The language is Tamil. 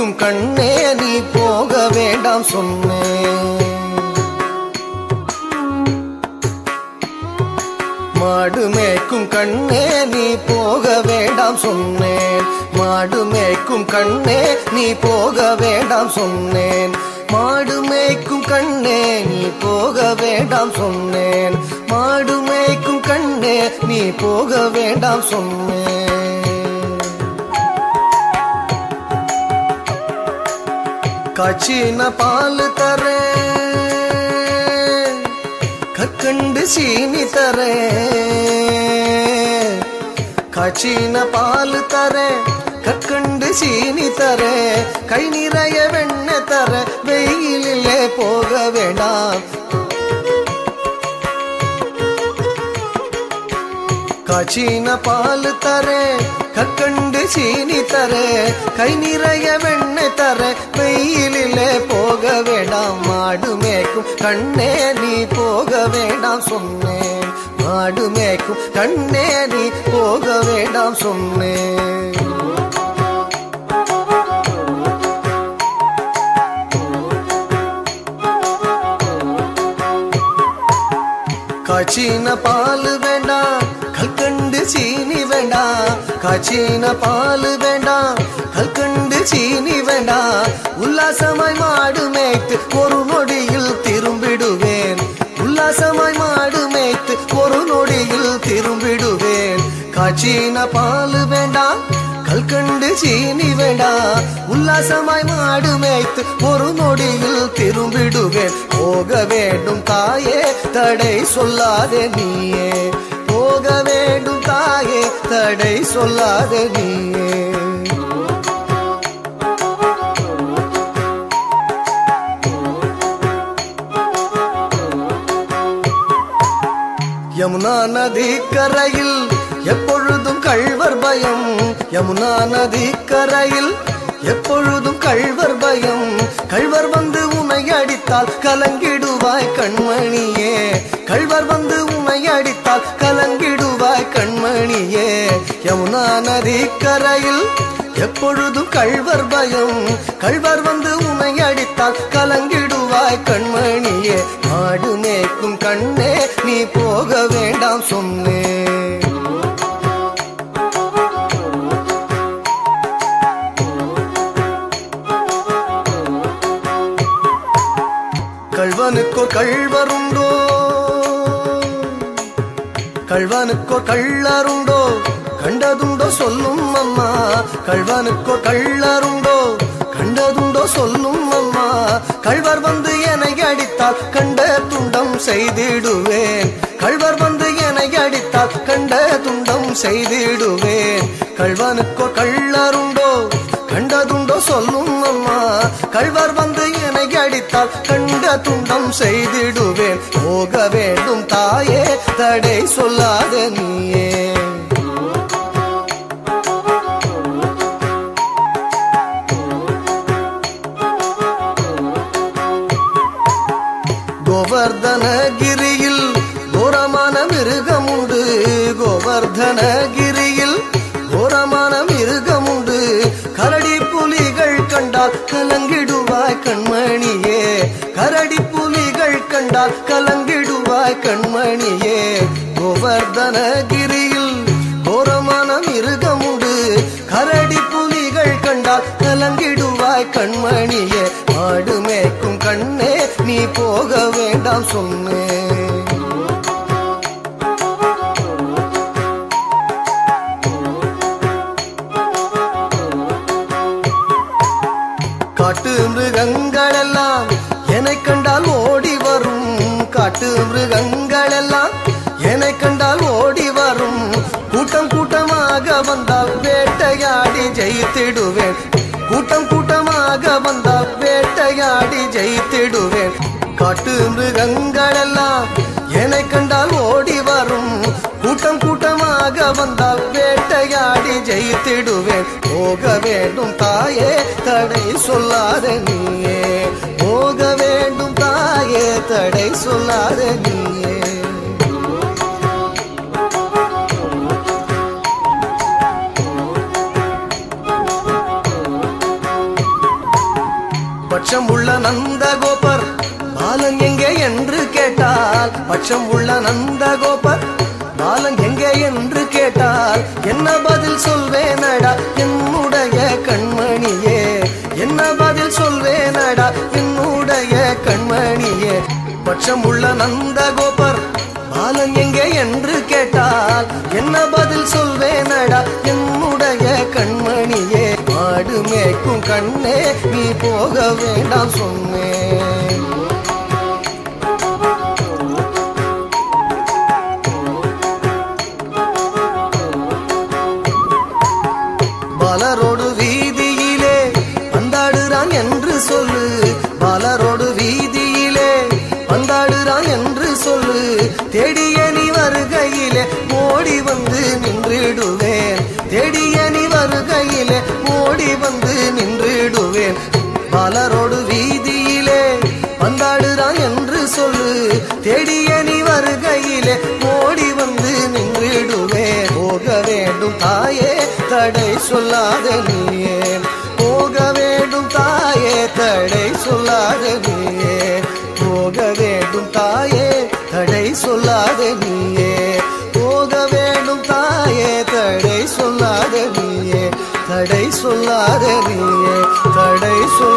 மேய்க்கும் கண்ணே நீ போக வேண்டாம் சொன்னேன் மாடு மேய்க்கும் கண்ணே நீ போக வேண்டாம் சொன்னேன் மாடு மேய்க்கும் கண்ணே நீ போக வேண்டாம் சொன்னேன் மாடு மேய்க்கும் கண்ணே நீ போக வேண்டாம் சொன்னேன் மாடு மேய்க்கும் கண்ணே நீ போக வேண்டாம் சொன்னேன் காய்ச்சின பால் தரேன் கற்கண்டு சீனி தரேன் காய்ச்சின பால் தரேன் கற்கண்டு சீனி தரேன் கை நிறைய வெண்ணெய் தர வெயிலிலே போக வேண்டாம் காய்ச்சின பால் தரேன் கற்கண்டு சீனி தரேன் கை நிறைய வெண்ணெய் தர வெயிலிலே போக வேண்டாம் மாடு மேய்க்கும் கண்ணே நீ போக வேண்டாம் சொன்னேன் மாடு மேய்க்கும் கண்ணே நீ போக வேண்டாம் சொன்னேன் காய்ச்சின பால் வேண்டாம் கல்கண்டு சீனி வேண்டாம் காய்ச்சின பால் வேண்டாம் கல்கண்டு சீனி வேண்டாம் உல்லாசமாய் மாடு மேய்த்து ஒரு நொடியில் திரும்பிடுவேன் உல்லாசமாய் மாடு மேய்த்து ஒரு நொடியில் திரும்பிடுவேன் காய்ச்சின பால் வேண்டாம் கல்கண்டு சீனி வேண்டாம் உல்லாசமாய் மாடு மேய்த்து ஒரு நொடியில் திரும்பிடுவேன் போக வேண்டும் தாயே தடை சொல்லாதே நீயே போக வேண்டும் தாயே தடை சொல்லாதே நீயே யமுனா நதி கரையில் எப்பொழுதும் கள்வர் பயம் யமுனா நதி கரையில் எப்பொழுதும் கள்வர் பயம் கள்வர் வந்து உன்னை அடித்தால் கலங்கிடுவாய் கண்மணியே கள்வர் வந்து உன்னை அடித்தால் கலங்கிடுவாய் கண்மணியே யமுனா நதி கரையில் எப்பொழுதும் கள்வர் பயம் கள்வர் வந்து உன்னை அடித்தால் கலங்கிடுவாய் கண்மணியே மாடு மேய்க்கும் கண்ணே நீ போக வேண்டாம் சொன்னேன் கள்வனுக்கோ கள்வருண்டோ கள்வனுக்கோ கள்ளருண்டோ கண்டதுண்டோ சொல்லும் அம்மா கள்வனுக்கோ கள்ளருண்டோ கண்டதுண்டோ சொல்லும் அம்மா கள்வர் வந்து என்னை அடித்தால் கண்ட துண்டம் செய்திடுவேன் கள்வர் வந்து என்னை அடித்தால் கண்ட துண்டம் செய்திடுவேன் கள்வனுக்கோ கள்ளருண்டோ கண்டதுண்டோ சொல்லும் அம்மா கள்வர் வந்து என்னை அடித்தால் கண்ட துண்டம் செய்திடுவேன் போக வேண்டும் தாயே தடை சொல்லாத நீயே கோவர்தனகிரியில் கோரமான மிருகம் உண்டு கோவர்தனகிரியில் கோரமான மிருகம் உண்டு கரடி புலிகள் கண்டால் கலங்கிடுவாய் கண்மணியே கரடி புலிகள் கண்டால் கலங்கிடுவாய் கண்மணியே கோவர்தனகிரியில் கோரமான மிருகம் உண்டு கரடி புலிகள் கண்டால் கலங்கிடுவாய் கண்மணியே ஆடு மேய்க்கும் கண்ணே நீ போக வேண்டாம் சொன்னேன் காட்டு மிருகங்களெல்லாம் என்னை கண்டால் ஓடி வரும் காட்டு மிருகங்களெல்லாம் என்னை கண்டால் ஓடி வரும் கூட்டம் கூட்டமாக வந்தால் வேட்டையாடி ஜெயித்திடுவேன் கூட்டம் கூட்டமாக வந்தால் வேட்டையாடி ஜெயித்திடுவேன் காட்டு மிருகங்களெல்லாம் என்னை கண்டால் ஓடி வரும் கூட்டம் கூட்டமாக வந்தால் வேட்டையாடி ஜெயித்திடுவேன் போக வேண்டும் தாயே தடை சொல்லாத நீயே போக வேண்டும் தாயே தடை சொல்லாத நீயே பட்சம் உள்ள நந்தகோபர் பாலன் எங்கே என்று கேட்டால் பட்சம் உள்ள நந்தகோபர் பாலன் எங்கே என்று கேட்டால் என்ன பதில் சொல்வேனடா என்னுடைய கண்மணியே என்ன பதில் சொல்வேனடா என்னுடைய கண்மணியே பட்சம் உள்ள நந்தகோபர் பாலன் எங்கே என்று கேட்டால் என்ன பதில் சொல்வேனடா என்னுடைய கண்மணியே மாடு மேய்க்கும் கண்ணே நீ போக வேண்டாம் சொன்னேன் பலரோடு வீதியிலே வந்தாடுறான் என்று சொல்லு பலரோடு வீதியிலே வந்தாடுறான் என்று சொல்லு தேடிய நீ வருகையிலே ஓடி வந்து நின்றிடுவேன் தேடிய நீ வருகையிலே ஓடி வந்து நின்றிடுவேன் பலரோடு வீதியிலே வந்தாடுறான் என்று சொல்லு தேடிய நீ வருகையிலே ஓடி வந்து நின்றிடுவேன் போக வேண்டும் தாயே தடை சொல்லாத நீயே போக வேண்டும் தாயே தடை சொல்லாத நீயே போக வேண்டும் தாயே தடை சொல்லாத நீயே போக வேண்டும் தாயே தடை சொல்லாத நீயே தடை சொல்லாத நீயே தடை சொல்லாத